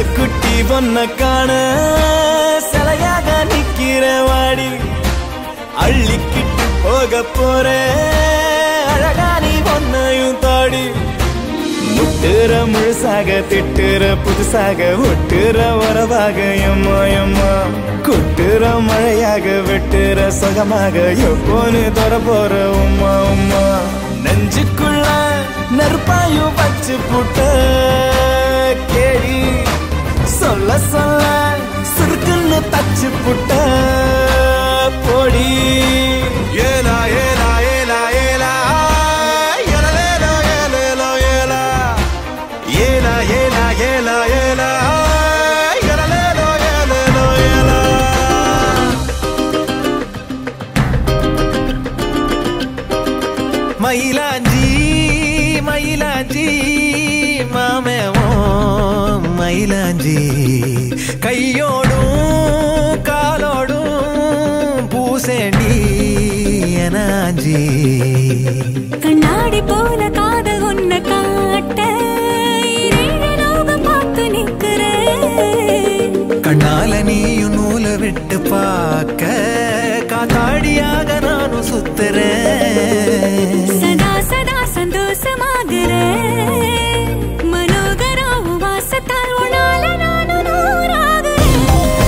குட்டி பொண்ண காண சிலையாக நிக்கிற வாடி அள்ளிக்கிட்டு போக போற அழகா நீ பொண்ணையும் தாடி முட்டுற முழுசாக திட்டுற புதுசாக ஒட்டுற உறவாக எம்மா எம்மா கொட்டுற மழையாக வெட்டுற சுகமாக எப்போன்னு தொட போற உம்மா உம்மா நெஞ்சுக்குள்ள நெருப்பாயும் வச்சு புட்ட கேடி சொல்ல சொல்ல சுருக்குன்னு தச்சு புட்ட பொடி ஏலா ஏலா ஏலா ஏலா ஏலலேலோ ஏலேலோ ஏலா ஏலா ஏலா ஏலா ஏலா ஏலலேலோ ஏலேலோ ஏலா மயிலாஞ்சி மயிலாஞ்சி மாமேவோ மயிலாஞ்சி கையோடும் காலோடும் பூசேண்டி எனாஞ்சி கண்ணாடி போல காதல் உன்னை காட்ட இரேழு லோகம் பார்த்து நிக்கிறேன் கண்ணால நீயும் நூலை விட்டு பார்க்க காத்தாடியாக நானும் சுத்துறேன் சதா சதா சந்தோஷமாகிறேன் மனோகரா உன் வாசத்தால் உன்னால நானும் நூறாகிறேன்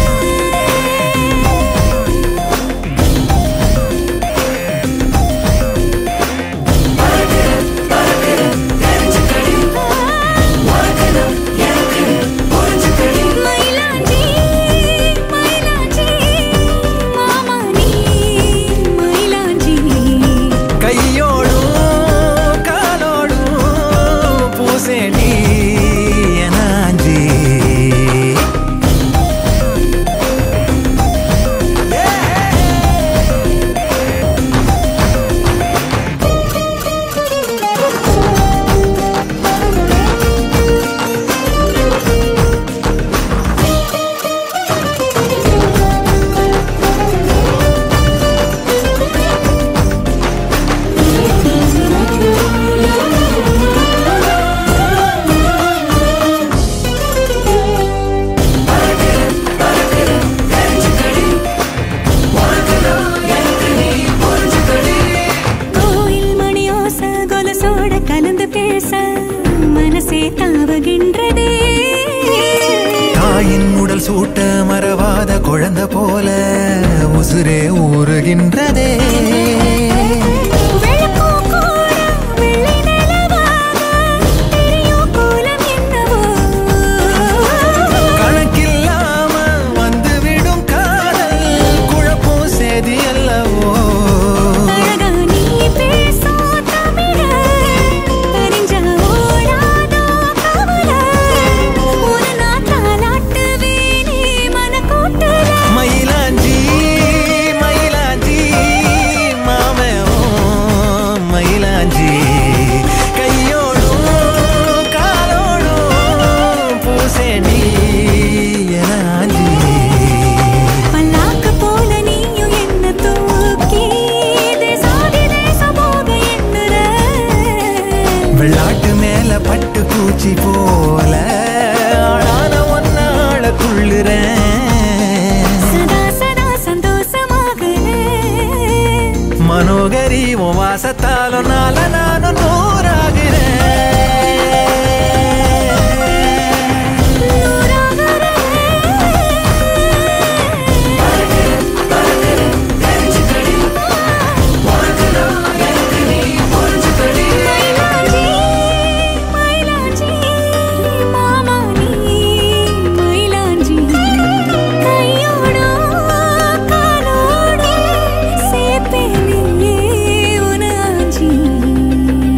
மயிலாஞ்சி மயிலாஞ்சி மாமா நீ மயிலாஞ்சி கையோடும் காலோடும் பூசேண்டி எனாஞ்சி கோயில் மணியோச கொலசோட கலந்து பேச மனசே தாவுகின்றதே தாயின் உடல் சூட்ட மறவாத குழந்தை போல உசுரே ஊறுகின்றதே வெள்ளப்பூ கூட வெள்ளை நிலவாக தெரியும் கோலம் என்னவோ கணக்கில்லாம வந்துவிடும் காதல் குழப்பம் சேதி அல்லவோ அழகா நீ பேசும் தமிழ தெரிஞ்ச ஓடாதோ கவல ஒரு நாள் தாலாட்டுவேனே மனக்கூட்டுல மயிலாஞ்சி மயிலாஞ்சி மாமே மயிலாஞ்சி கையோடும் காலோடும் பூசேண்டி எனாஞ்சி பல்லாக்கு போல நீயும் என்ன தூக்கி தேசாதி தேசம் போக எண்ணுற வெள்ளாட்டு மேல பட்டு பூச்சி போல ஆளான ஒன்னாள துள்ளுறேன் சதா சதா சந்தோஷமாகலே மனோகரி உன் வாசத்தாலும் நால நானும் நூறாகிறேன் மயிலாஞ்சி மயிலாஞ்சி மாமா நீ மயிலாஞ்சி கையோட காலோட சேப்பேனே உனாஞ்சி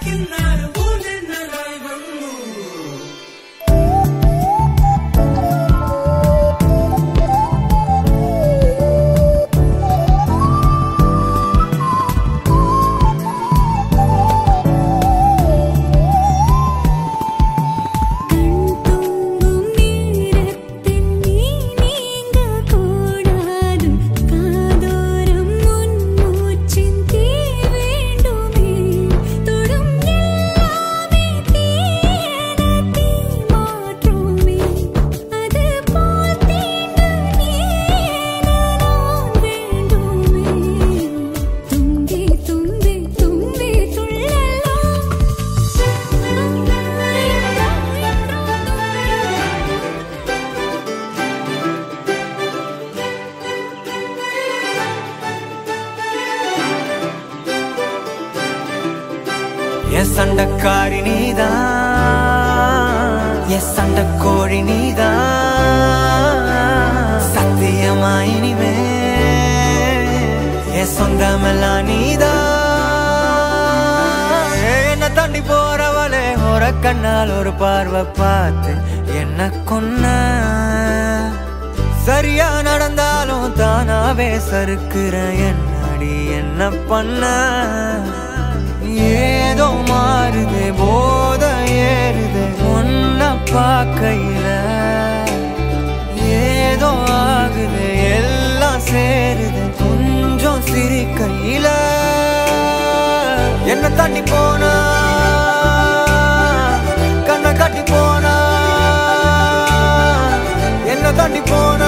கண் தூங்கும் நேரத்தில் நீ நீங்க கூடாது காதோரம் உன் மூச்சின் தீ வேண்டுமே தொடும் எல்லாமே தீயன தீ மாற்றுமே அது போல் தீண்டு நீ நான் வேண்டுமே தும்பி தும்பி தும்பி துள்ளலாம் என் சண்டக்காரி நீதான் என் சண்டக்கோழி நீதான் சத்தியமா இனிமே என் சொந்தமெல்லாம் நீதான் என்ன தாண்டி போறவளே ஒரு கண்ணால் ஒரு பார்வை பார்த்து என்ன கொன்ன சரியா நடந்தாலும் தானாவே சறுக்குற என்னடி என்ன பண்ண ஏதோ மாறுது போத ஏறுது ஒன்ன பார்க்கையில ஏதோ ஆகுது எல்லாம் சேருது கொஞ்சம் சிரிக்கையில என்ன தாண்டி போனா கண்ணை காட்டி போனா என்ன தாண்டி போனா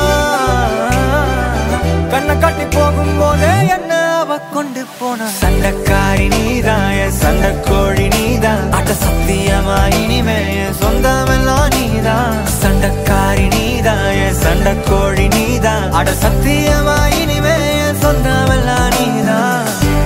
கண்ணை காட்டி போகும்போதே என்ன அவ கொண்டு போனா சண்டைக்காரி நீதான் என் சண்டைக்கோழி நீதான் அட்ட சத்தியமா இனிமே என் சொந்தமெல்லாம் நீதான் சண்டைக்காரி நீதான் என் சண்டைக்கோழி நீதான் அட சத்தியமா இனிமே என் சொந்தமெல்லாம் நீதான்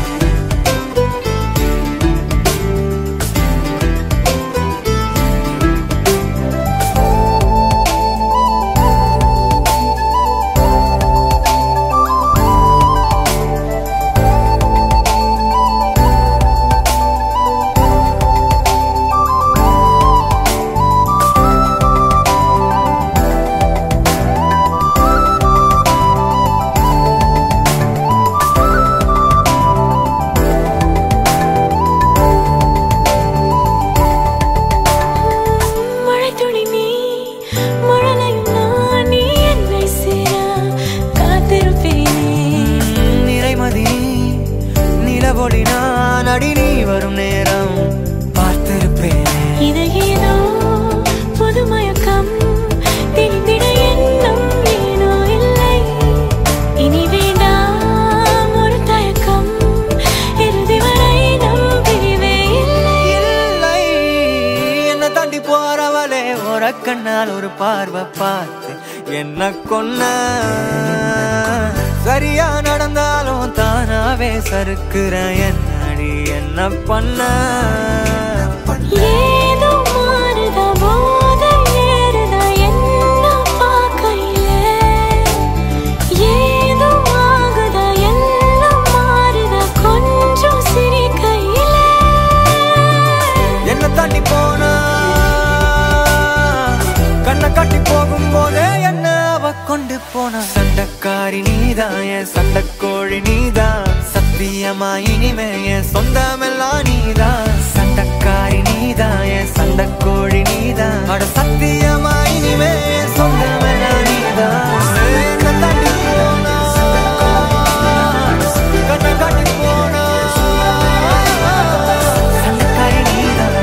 மழைத்துளி நீ மழலையும் நான் நீ என்னை சேர காத்திருப்பேனே நிறைமதி நிலவொளி நான் அடி நீ வரும் நேரம் பார்த்திருப்பேனே இது ஏதோ புது மயக்கம் திணிந்திட எண்ணம் ஏனோ இல்லை இனி வேண்டாம் ஒரு தயக்கம் இறுதி வரை நம் பிரிவே இல்லை இல்லை என்ன தாண்டி போறவளே ஒரு கண்ணால் ஒரு பார்வை பார்த்து என்ன கொன்ன சரியா நடந்தாலும் தானாவே சறுக்குற என்னடி என்ன பண்ண ஏதோ மாறுதா போதை ஏறுதா என்ன பார்க்கையில ஏதோ ஆகுதா எல்லாம் மாறுதா கொஞ்சம் சிரிக்கையில என்ன தாண்டி போனா கண்ணை காட்டி போகும்போதே என்ன அவ கொண்டு போனா சண்டைக்காரி நீதான் என் சண்டைக்கோழி நீதான் சத்தியமா இனிமே என் சொந்தமெல்லாம் நீதான் சண்டைக்காரி நீதான் என் சண்டைக்கோழி நீதான் அட சத்தியமா இனிமே என் சொந்தமெல்லாம் நீதான் என்ன தாண்டி போனா கண்ணை காட்டி போனா சண்டைக்காரி நீதான்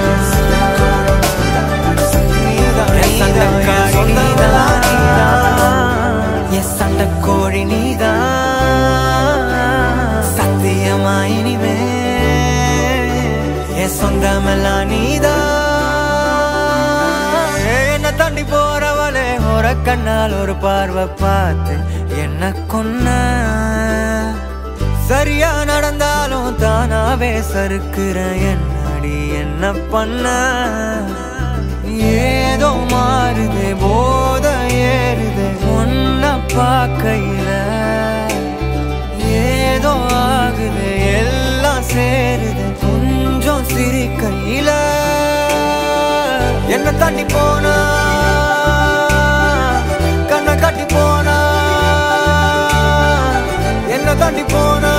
கோழி நீதான் சத்தியமா இனிமே என் சொந்தமெல்லாம் நீதான் என்ன தாண்டி போறவளே ஒரு கண்ணால் ஒரு பார்வை பார்த்து என்ன கொன்ன சரியா நடந்தாலும் தானாவே சறுக்குற என்னடி என்ன பண்ண ஏதோ மாறுது போத ஏறுது ஒன்ன பார்க்கையில ஏதோ ஆகுது எல்லாம் சேருது கொஞ்சம் கொஞ்சம் சிரிக்கையில என்ன தாண்டி போனா கண்ணை காட்டி போனா என்ன தாண்டி போனா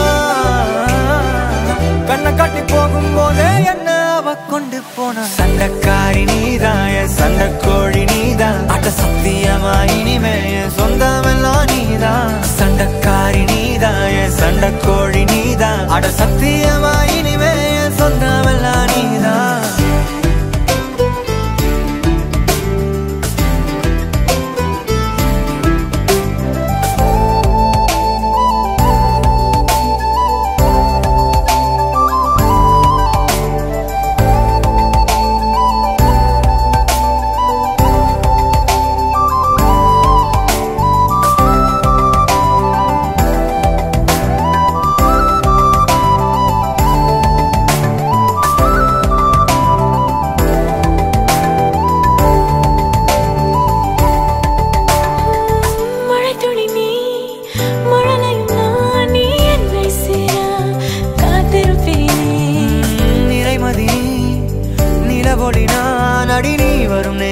கண்ணை காட்டி போகும்போதே என்ன அவ கொண்டு போனா சண்டைக்காரி நீதான் என் சண்டை கோழி நீதான் அட்ட சத்தியமா இனிமே என் சொந்தமெல்லாம் நீதான் சண்டைக்காரி நீதான் என் சண்டை கோழி நீதான் அட சத்தியமா இனிமே என் சொந்தமெல்லாம் நீதான் மழைத்துளி நீ மழலையும் நான் நீ என்னை சேர காத்திருப்பேனே நிறைமதி நிலவொளி நான் அடி நீ வரும்